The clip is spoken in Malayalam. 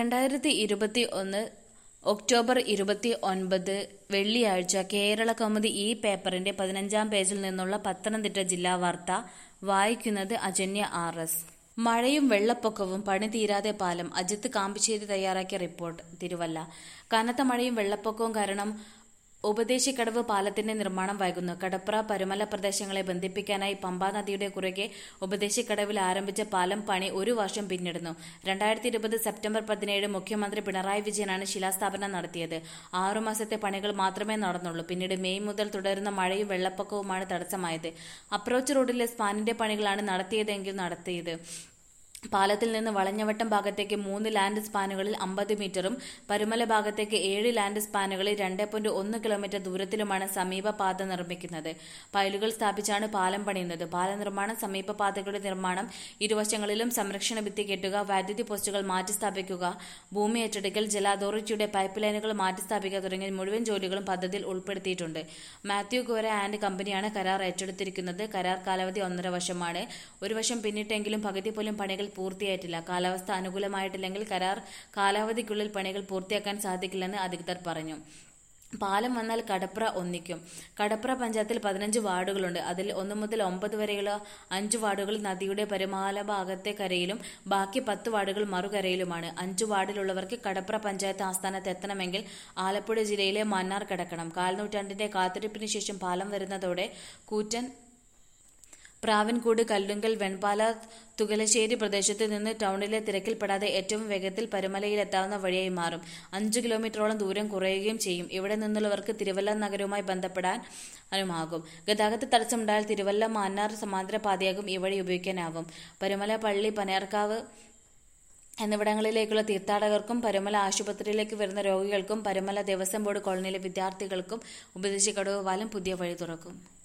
രണ്ടായിരത്തി ഇരുപത്തി ഒന്ന് ഒക്ടോബർ ഇരുപത്തി ഒൻപത് വെള്ളിയാഴ്ച കേരള കൗമുദി ഈ പേപ്പറിന്റെ പതിനഞ്ചാം പേജിൽ നിന്നുള്ള പത്തനംതിട്ട ജില്ലാ വാർത്ത വായിക്കുന്നത് അജന്യ ആർ എസ് മഴയും വെള്ളപ്പൊക്കവും പണി തീരാതെ പാലം അജിത്ത് കാമ്പിശ്ശേരി തയ്യാറാക്കിയ റിപ്പോർട്ട് തിരുവല്ല കനത്ത മഴയും വെള്ളപ്പൊക്കവും കാരണം ഉപദേശിക്കടവ് പാലത്തിന്റെ നിർമ്മാണം വൈകുന്നു കടപ്ര പരുമല പ്രദേശങ്ങളെ ബന്ധിപ്പിക്കാനായി പമ്പാ നദിയുടെ കുറുകെ ഉപദേശിക്കടവിൽ ആരംഭിച്ച പാലം പണി ഒരു വർഷം പിന്നിടുന്നു രണ്ടായിരത്തി ഇരുപത് സെപ്റ്റംബർ പതിനേഴ് മുഖ്യമന്ത്രി പിണറായി വിജയനാണ് ശിലാസ്ഥാപനം നടത്തിയത് ആറുമാസത്തെ പണികൾ മാത്രമേ നടന്നുള്ളൂ പിന്നീട് മെയ് മുതൽ തുടരുന്ന മഴയും വെള്ളപ്പൊക്കവുമാണ് തടസ്സമായത് അപ്രോച്ച് റോഡിലെ സ്പാനിന്റെ പണികളാണ് നടത്തിയതെങ്കിൽ നടത്തിയത് പാലത്തിൽ നിന്ന് വളഞ്ഞവട്ടം ഭാഗത്തേക്ക് മൂന്ന് ലാൻഡ് സ്പാനുകളിൽ അമ്പത് മീറ്ററും പരുമല ഭാഗത്തേക്ക് ഏഴ് ലാൻഡ് സ്പാനുകളിൽ രണ്ട് പോയിന്റ് ഒന്ന് കിലോമീറ്റർ ദൂരത്തിലുമാണ് സമീപ പാത നിർമ്മിക്കുന്നത് പൈലുകൾ സ്ഥാപിച്ചാണ് പാലം പണിയുന്നത് പാല നിർമ്മാണം സമീപ പാതകളുടെ നിർമ്മാണം ഇരുവശങ്ങളിലും സംരക്ഷണ ഭിത്തി കെട്ടുക വൈദ്യുതി പോസ്റ്റുകൾ മാറ്റി സ്ഥാപിക്കുക ഭൂമി ഏറ്റെടുക്കൽ ജല അതോറിറ്റിയുടെ പൈപ്പ് ലൈനുകൾ മാറ്റി സ്ഥാപിക്കുക തുടങ്ങിയ മുഴുവൻ ജോലികളും പദ്ധതിയിൽ ഉൾപ്പെടുത്തിയിട്ടുണ്ട് മാത്യു ഗോര ആൻഡ് കമ്പനിയാണ് കരാർ ഏറ്റെടുത്തിരിക്കുന്നത് കരാർ കാലാവധി ഒന്നര വർഷമാണ് ഒരു വർഷം പിന്നിട്ടെങ്കിലും പകുതി പോലും പണികൾ പൂർത്തിയായിട്ടില്ല കാലാവസ്ഥ അനുകൂലമായിട്ടില്ലെങ്കിൽ കരാർ കാലാവധിക്കുള്ളിൽ പണികൾ പൂർത്തിയാക്കാൻ സാധിക്കില്ലെന്ന് അധികൃതർ പറഞ്ഞു പാലം വന്നാൽ കടപ്ര ഒന്നിക്കും കടപ്ര പഞ്ചായത്തിൽ പതിനഞ്ച് വാർഡുകളുണ്ട് അതിൽ ഒന്ന് മുതൽ ഒമ്പത് വരെയുള്ള അഞ്ച് വാർഡുകൾ നദിയുടെ പരമാല ഭാഗത്തെ കരയിലും ബാക്കി പത്ത് വാർഡുകൾ മറുകരയിലുമാണ് അഞ്ചു വാർഡിലുള്ളവർക്ക് കടപ്ര പഞ്ചായത്ത് ആസ്ഥാനത്ത് എത്തണമെങ്കിൽ ആലപ്പുഴ ജില്ലയിലെ മന്നാർ കടക്കണം കാൽനൂറ്റാണ്ടിന്റെ കാത്തിരിപ്പിന് ശേഷം പാലം വരുന്നതോടെ കൂറ്റൻ പ്രാവൻകൂട് കല്ലുങ്കൽ വെൺപാല തുകലശ്ശേരി പ്രദേശത്ത് നിന്ന് ടൗണിലെ തിരക്കിൽപ്പെടാതെ ഏറ്റവും വേഗത്തിൽ പരുമലയിലെത്താവുന്ന വഴിയായി മാറും അഞ്ചു കിലോമീറ്ററോളം ദൂരം കുറയുകയും ചെയ്യും ഇവിടെ നിന്നുള്ളവർക്ക് തിരുവല്ല നഗരവുമായി ബന്ധപ്പെടാനുമാകും ഗതാഗത തടസ്സമുണ്ടായാൽ തിരുവല്ല മാന്നാർ സമാന്തര പാതയാകും ഈ വഴി ഉപയോഗിക്കാനാവും പരുമല പള്ളി പനയർക്കാവ് എന്നിവിടങ്ങളിലേക്കുള്ള തീർത്ഥാടകർക്കും പരുമല ആശുപത്രിയിലേക്ക് വരുന്ന രോഗികൾക്കും പരുമല ദേവസ്വം ബോർഡ് കോളനിയിലെ വിദ്യാർത്ഥികൾക്കും ഉപദേശിക്കടവ് പാലം പുതിയ വഴി തുറക്കും